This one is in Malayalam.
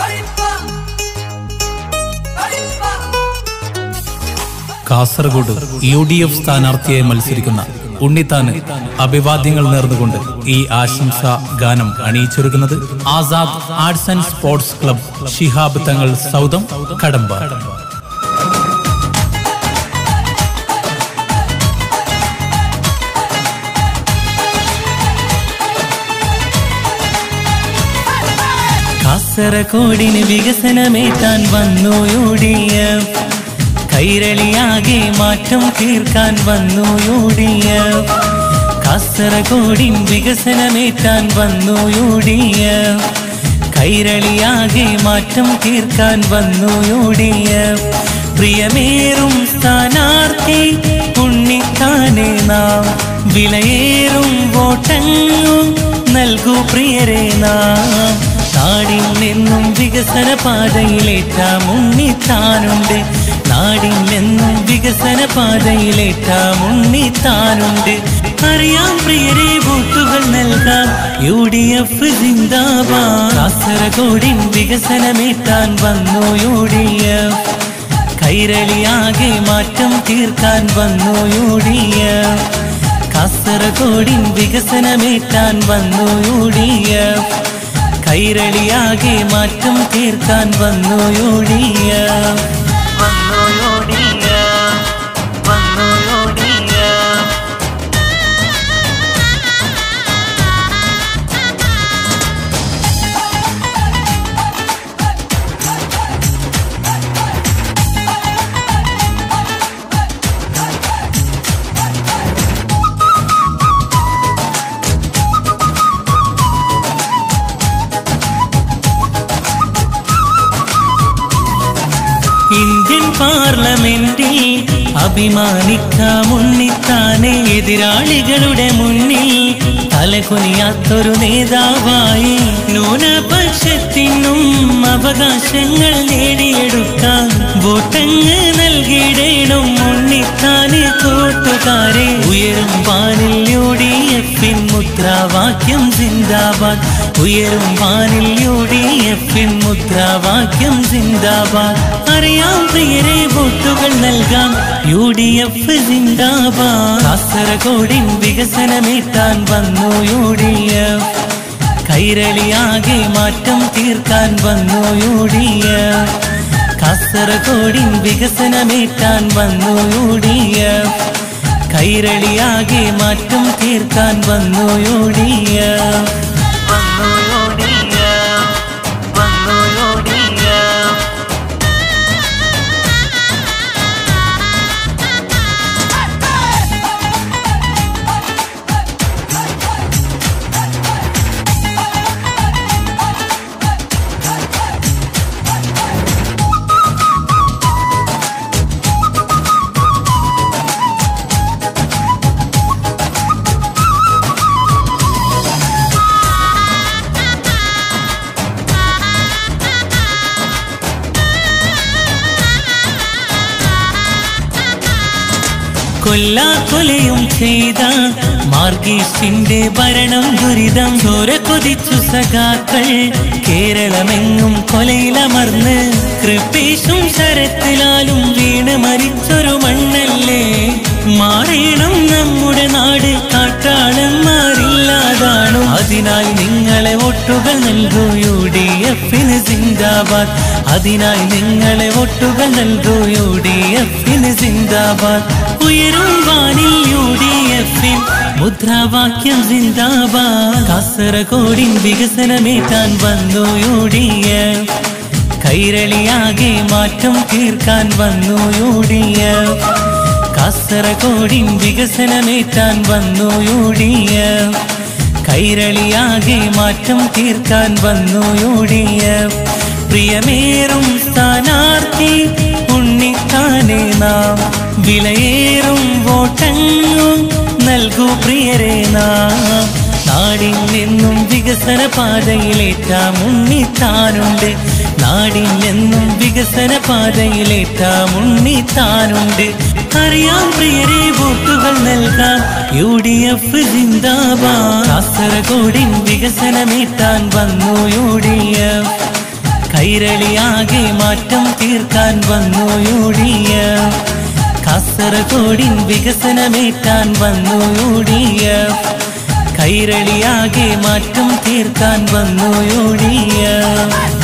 കാസർഗോഡ് യു ഡി എഫ് സ്ഥാനാർത്ഥിയായി മത്സരിക്കുന്ന ഉണ്ണിത്താന് അഭിവാദ്യങ്ങൾ നേർന്നുകൊണ്ട് ഈ ആശംസ ഗാനം അണിയിച്ചൊരുക്കുന്നത് Azad arts and sports club Shihab Thangal സൗദം കടമ്പ കാസർഗോഡിന് വികസനമേറ്റാൻ വന്നു യു ഡി എഫ് കൈരളിയാകെ മാറ്റം തീർക്കാൻ വന്നു യു ഡി എഫ് കാസർഗോഡിൻ വികസനമേറ്റാൻ വന്നു യു ഡി എഫ് കൈരളിയാകെ മാറ്റം തീർക്കാൻ വന്നു യു ഡി എഫ് പ്രിയമേറും സ്ഥാനാർത്ഥി ഉണ്ണിത്താനെ നാം വിലയേറും വോട്ടങ്ങും നൽകൂ പ്രിയരെ നാം നാടിൽ നിന്നും വികസന പാതയിലേറ്റാം ഉണ്ണിത്താനുണ്ട് നാടിൽ നിന്നും വികസന പാതയിലേറ്റാം ഉണ്ണിത്താനുണ്ട് അറിയാം പ്രിയരെ വോട്ടുകൾ നൽകാം യു ഡി എഫ് സിന്ദാബാദ് കാസർഗോഡിൻ വികസനമേറ്റാൻ വന്നു യു ഡി എഫ് കൈരളിയാകെ മാറ്റം തീർക്കാൻ വന്നു യു ഡി എഫ് കാസർഗോഡിൻ വികസനമേറ്റാൻ വന്നു യു ഡി എഫ് കൈരളിയാകെ മാറ്റം തീർക്കാൻ വന്നു യു ഡി എഫ് വന്നു യു ഡി എഫ് വന്നു യു ഡി എഫ് ഇന്ത്യൻ പാർലമെന്റിൽ അഭിമാനിക്കാം ഉണ്ണിത്താനെ എതിരാളികളുടെ മുന്നിൽ തലകുനിയാത്തൊരു നേതാവായി ന്യൂനപക്ഷത്തിനും അവകാശങ്ങൾ നേടിയെടുക്കാൻ വോട്ടങ്ങ് നൽകിയിടേണം ഉണ്ണിത്താന് കൂട്ടുകാരെ ഉയരും വാനിൽ യു ഡി എഫിൻ മുദ്രാവാക്യം സിന്ദാബാദ് ഉയരും വാനിൽ യു ഡി എഫിൻ മുദ്രാവാക്യം സിന്ദാബാദ് അറിയാം പ്രിയരെ വോട്ടുകൾ നൽകാം യു ഡി എഫ് സിന്ദാബാദ് കാസർഗോഡിൻ വികസനമേറ്റാൻ വന്നു യു ഡി എഫ് കൈരളിയാകെ മാറ്റം തീർക്കാൻ വന്നു യു ഡി എഫ് കാസർഗോഡിൻ വികസനമേറ്റാൻ വന്നു യു ഡി എഫ് കൈരളിയാകെ മാറ്റം തീർക്കാൻ വന്നു യു ഡി എഫ് വന്നു യു ഡി എഫ് വന്നു യു ഡി എഫ് കൊല്ലാക്കൊലയും ചെയ്ത മാർഗീഷിന്റെ ഭരണം ദുരിതം ചോര കൊതിച്ചു സഖാക്കൾ കേരളമെങ്ങും കൊലയിലമർന്ന് കൃപേശും ശരത്തിലാലും വീണ് മരിച്ചൊരു മണ്ണല്ലേ മാറേണം നമ്മുടെ നാട് കാട്ടാളന്മാരില്ലാതാണു അതിനായി നിങ്ങളെ വോട്ടുകൾ നൽകൂ യു ഡി എഫിന് സിന്ദാബാദ് അതിനായി നിങ്ങളെ വോട്ടുകൾ നൽകൂ യു ഡി എഫിന് സിന്ദാബാദ് ഉയരും വാനിൽ യു ഡി എഫിൻ മുദ്രാവാക്യം സിന്ദാബാദ് കാസർഗോഡിൻ വികസനമേറ്റാൻ വന്നു യു ഡി എഫ് കൈരളിയാകെ മാറ്റം തീർക്കാൻ വന്നു യു ഡി എഫ് കാസർഗോഡിൻ വികസനമേറ്റാൻ വന്നു യു ഡി എഫ് കൈരളിയാകെ മാറ്റം തീർക്കാൻ വന്നു യു ഡി എഫ് പ്രിയമേറും സ്ഥാനാർത്ഥി ഉണ്ണിത്താനെ നാം വിലയേറും വോട്ടങ്ങും നൽകൂ പ്രിയരെ നാം നാടിൽ നിന്നും വികസന പാതയിലേറ്റാം ഉണ്ണിത്താനുണ്ട് നാടിൽ നിന്നും വികസന പാതയിലേറ്റാം ഉണ്ണിത്താനുണ്ട് അറിയാം പ്രിയരെ വോട്ടുകൾ നൽകാം യു ഡി എഫ് സിന്ദാബാദ് കാസർഗോഡിൻ വികസനമേറ്റാൻ വന്നു യു ഡി എഫ് കൈ കൈരളിയാകെ മാറ്റം തീർക്കാൻ വന്നു യു ഡി എഫ് കാസർഗോഡിൻ വികസനമേറ്റാൻ വന്നു യു ഡി എഫ് കൈരളിയാകെ മാറ്റം തീർക്കാൻ വന്നു യു ഡി എഫ്